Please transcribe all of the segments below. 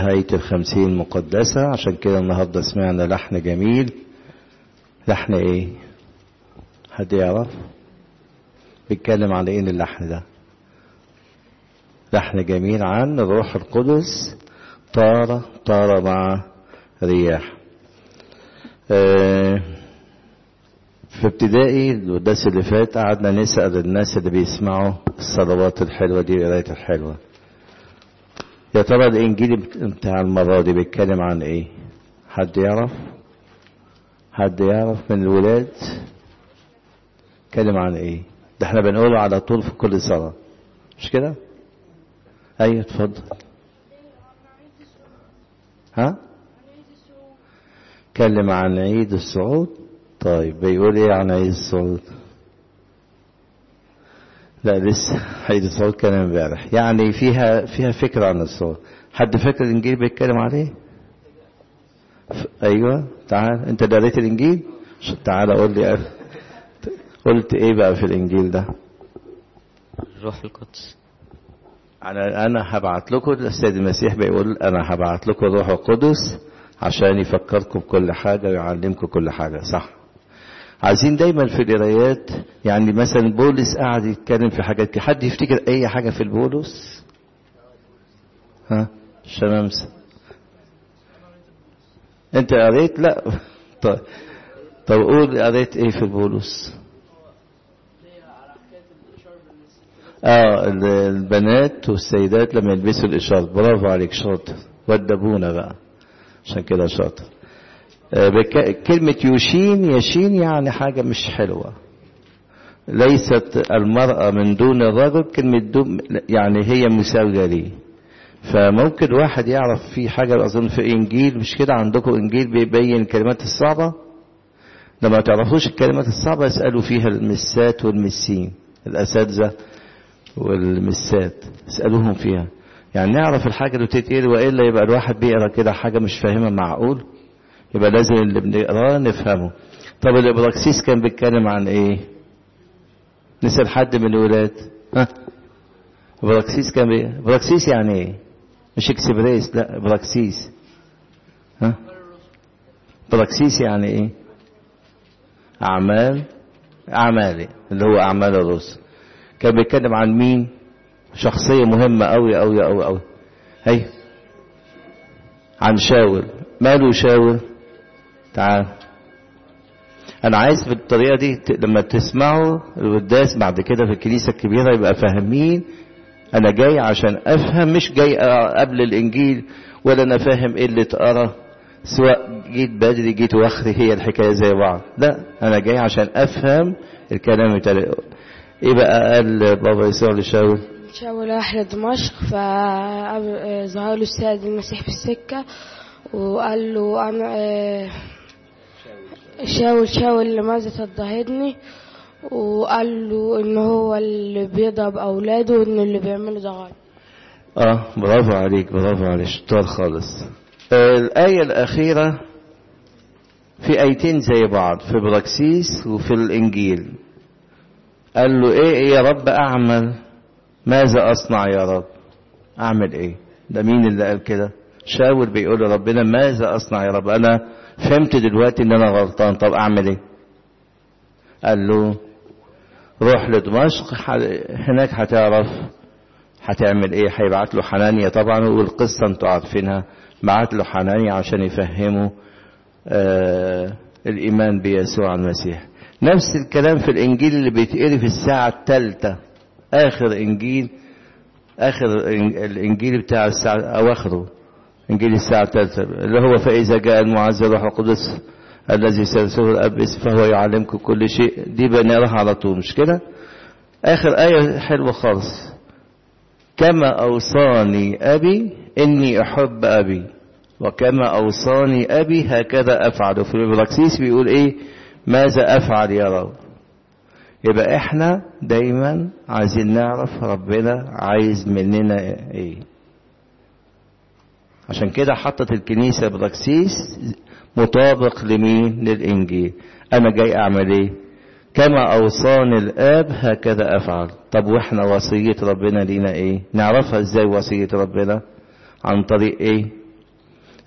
نهاية الخمسين المقدسة عشان كده النهاردة سمعنا لحن جميل لحن ايه حد يعرف بيتكلم على ايه اللحن ده لحن جميل عن الروح القدس طار طار مع رياح آه في ابتدائي القداس اللي فات قعدنا نسأل الناس اللي بيسمعوا الصلوات الحلوة دي القراية الحلوة يا ترى الإنجيل بتاع المرة دي بيتكلم عن إيه؟ حد يعرف؟ حد يعرف من الولاد؟ بيتكلم عن إيه؟ ده احنا بنقوله على طول في كل صلاة مش كده؟ أيوه اتفضل ها؟ اتكلم عن عيد الصعود طيب بيقول ايه عن عيد الصعود لا لسه عيد الصعود كان امبارح يعني فيها فيها فكرة عن الصعود حد فاكر الانجيل بيتكلم عليه ف... ايوه تعال انت قريت الانجيل تعال قول لي قلت ايه بقى في الانجيل ده الروح القدس انا انا هبعت لكم السيد المسيح بيقول انا هبعت لكم الروح القدس عشان يفكركم بكل حاجه ويعلمكم كل حاجه صح عايزين دايما في القرايات يعني مثلا بولس قاعد يتكلم في حاجات كده حد يفتكر اي حاجه في البولس ها شمامسه انت قريت لا طيب طب قول قريت ايه في البولس اه البنات والسيدات لما يلبسوا الاشارة برافو عليك شاطر ودبونا بقى عشان كده شاطر بك... كلمة يوشين يشين يعني حاجة مش حلوة ليست المرأة من دون الرجل كلمة دون يعني هي مساوية ليه فممكن واحد يعرف في حاجة أظن في إنجيل مش كده عندكم إنجيل بيبين الكلمات الصعبة لما تعرفوش الكلمات الصعبة اسألوا فيها المسات والمسين الأساتذة والمسات اسألوهم فيها يعني نعرف الحاجة اللي بتتقري وإلا يبقى الواحد بيقرا كده حاجة مش فاهمها معقول يبقى لازم اللي بنقراه نفهمه طب الابراكسيس كان بيتكلم عن ايه نسأل حد من الولاد ها ابراكسيس كان بي... ابراكسيس يعني ايه مش اكسبريس لا ابراكسيس ها ابراكسيس يعني ايه اعمال اعمالي اللي هو اعمال الرسل كان بيتكلم عن مين شخصيه مهمه قوي قوي قوي قوي هي عن شاول ماله شاول تعال انا عايز بالطريقه دي ت... لما تسمعوا القداس بعد كده في الكنيسه الكبيره يبقى فاهمين انا جاي عشان افهم مش جاي قبل الانجيل ولا انا فاهم ايه اللي اتقرا سواء جيت بدري جيت واخري هي الحكايه زي بعض لا انا جاي عشان افهم الكلام بتاع ايه بقى قال بابا يسوع لشاول شاول راح لدمشق فظهر له السيد المسيح في السكه وقال له انا شاول شاول لماذا تضطهدني وقال له ان هو اللي بيضرب اولاده وان اللي بيعمله ده غلط اه برافو عليك برافو عليك شطار خالص آه الآية الأخيرة في آيتين زي بعض في براكسيس وفي الإنجيل قال له إيه, إيه يا رب أعمل ماذا أصنع يا رب أعمل إيه ده مين اللي قال كده شاول بيقول لربنا ماذا أصنع يا رب أنا فهمت دلوقتي إن أنا غلطان طب أعمل إيه قال له روح لدمشق هناك هتعرف هتعمل ايه هيبعت له حنانيا طبعا والقصه انتوا عارفينها بعت له حنانيا عشان يفهمه آه الايمان بيسوع المسيح نفس الكلام في الانجيل اللي بيتقري في الساعه الثالثه اخر انجيل اخر الانجيل بتاع الساعه اواخره انجيل الساعه الثالثه اللي هو فاذا جاء المعز الروح القدس الذي سيرسله الاب فهو يعلمكم كل شيء دي بنقراها على طول مش كده اخر ايه حلوه خالص كما أوصاني أبي إني أحب أبي وكما أوصاني أبي هكذا أفعل في البراكسيس بيقول إيه ماذا أفعل يا رب يبقى إحنا دايما عايزين نعرف ربنا عايز مننا إيه عشان كده حطت الكنيسة براكسيس مطابق لمين للإنجيل أنا جاي أعمل إيه كما أوصاني الآب هكذا أفعل طب وإحنا وصية ربنا لينا إيه نعرفها إزاي وصية ربنا عن طريق إيه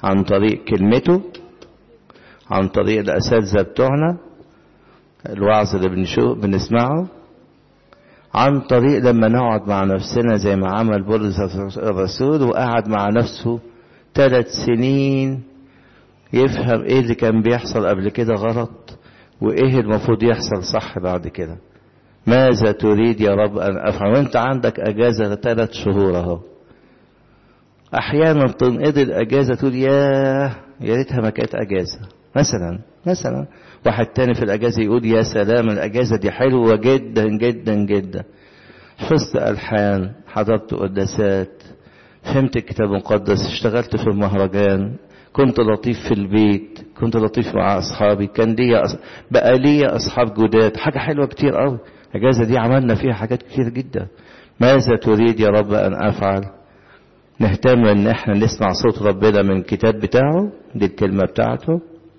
عن طريق كلمته عن طريق الأساتذة بتوعنا الوعظ اللي بنشوف بنسمعه عن طريق لما نقعد مع نفسنا زي ما عمل بولس الرسول وقعد مع نفسه ثلاث سنين يفهم ايه اللي كان بيحصل قبل كده غلط وايه المفروض يحصل صح بعد كده ماذا تريد يا رب ان افعل وانت عندك اجازه ثلاث شهور اهو احيانا تنقضي الاجازه تقول ياه يا ريتها ما كانت اجازه مثلا مثلا واحد تاني في الاجازه يقول يا سلام الاجازه دي حلوه جدا جدا جدا حفظت الحان حضرت قداسات فهمت الكتاب المقدس اشتغلت في المهرجان كنت لطيف في البيت كنت لطيف مع اصحابي كان ليا أص... بقى ليا اصحاب جداد حاجه حلوه كتير قوي الاجازه دي عملنا فيها حاجات كتير جدا ماذا تريد يا رب ان افعل نهتم ان احنا نسمع صوت ربنا من الكتاب بتاعه دي الكلمه بتاعته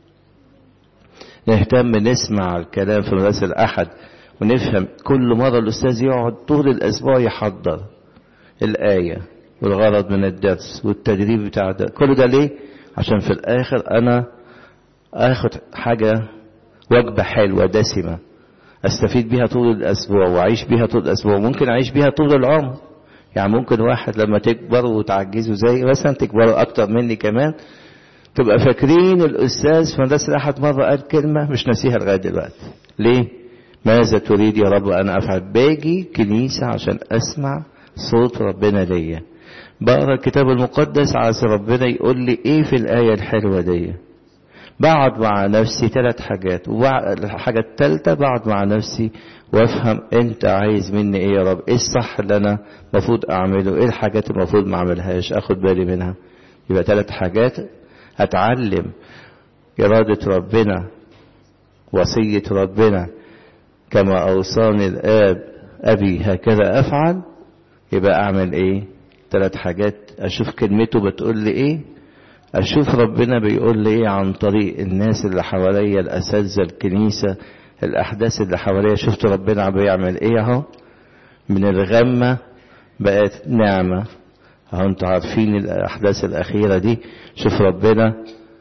نهتم نسمع الكلام في مدرسة الأحد ونفهم كل مرة الأستاذ يقعد طول الأسبوع يحضر الآية والغرض من الدرس والتدريب بتاع ده كل ده ليه؟ عشان في الآخر أنا آخد حاجة وجبة حلوة دسمة أستفيد بيها طول الأسبوع وأعيش بيها طول الأسبوع ممكن أعيش بيها طول العمر يعني ممكن واحد لما تكبر وتعجزوا زي مثلا تكبروا أكتر مني كمان تبقى فاكرين الأستاذ في مدرسة الأحد مرة قال كلمة مش ناسيها لغاية دلوقتي ليه؟ ماذا تريد يا رب أن أفعل باجي كنيسة عشان أسمع صوت ربنا ليا بقرا الكتاب المقدس عايز ربنا يقول لي ايه في الآية الحلوة دي بقعد مع نفسي ثلاث حاجات والحاجة الثالثة بقعد مع نفسي وافهم انت عايز مني ايه يا رب ايه الصح اللي انا المفروض اعمله ايه الحاجات المفروض ما اعملهاش اخد بالي منها يبقى ثلاث حاجات اتعلم إرادة ربنا وصية ربنا كما أوصاني الآب أبي هكذا أفعل يبقى أعمل إيه ثلاث حاجات أشوف كلمته بتقول لي إيه أشوف ربنا بيقول لي إيه عن طريق الناس اللي حواليا الأساتذة الكنيسة الأحداث اللي حواليا شفت ربنا بيعمل إيه أهو من الغمة بقت نعمة اهو انتوا عارفين الاحداث الاخيره دي شوف ربنا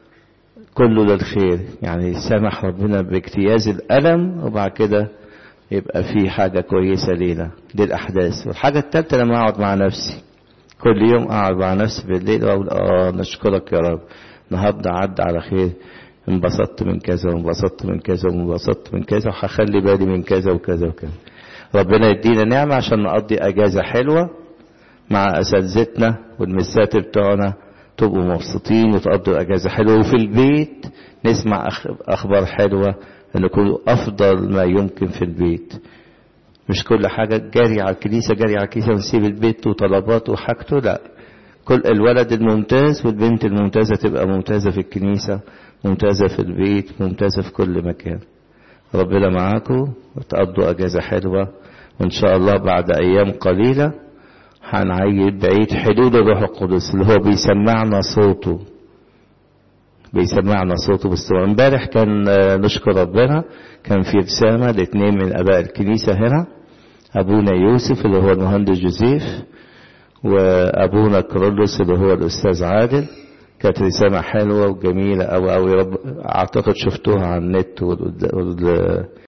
كله للخير يعني سمح ربنا باجتياز الالم وبعد كده يبقى في حاجه كويسه لينا دي الاحداث والحاجه الثالثه لما اقعد مع نفسي كل يوم اقعد مع نفسي بالليل واقول اه نشكرك يا رب النهارده عدى على خير انبسطت من كذا وانبسطت من كذا وانبسطت من كذا وهخلي بالي من كذا وكذا وكذا ربنا يدينا نعمه عشان نقضي اجازه حلوه مع اساتذتنا والمسات بتوعنا تبقوا مبسوطين وتقضوا اجازه حلوه وفي البيت نسمع اخبار حلوه نكون افضل ما يمكن في البيت مش كل حاجه جاري على الكنيسه جاري على الكنيسه ونسيب البيت وطلباته وحاجته لا كل الولد الممتاز والبنت الممتازه تبقى ممتازه في الكنيسه ممتازه في البيت ممتازه في كل مكان ربنا معاكم وتقضوا اجازه حلوه وان شاء الله بعد ايام قليله هنعيد بعيد حدود الروح القدس اللي هو بيسمعنا صوته بيسمعنا صوته باستمرار امبارح كان نشكر ربنا كان في رسالة لاثنين من اباء الكنيسة هنا ابونا يوسف اللي هو المهندس جوزيف وابونا كرولوس اللي هو الاستاذ عادل كانت رسالة حلوة وجميلة أوي أوي رب أعتقد شفتوها على النت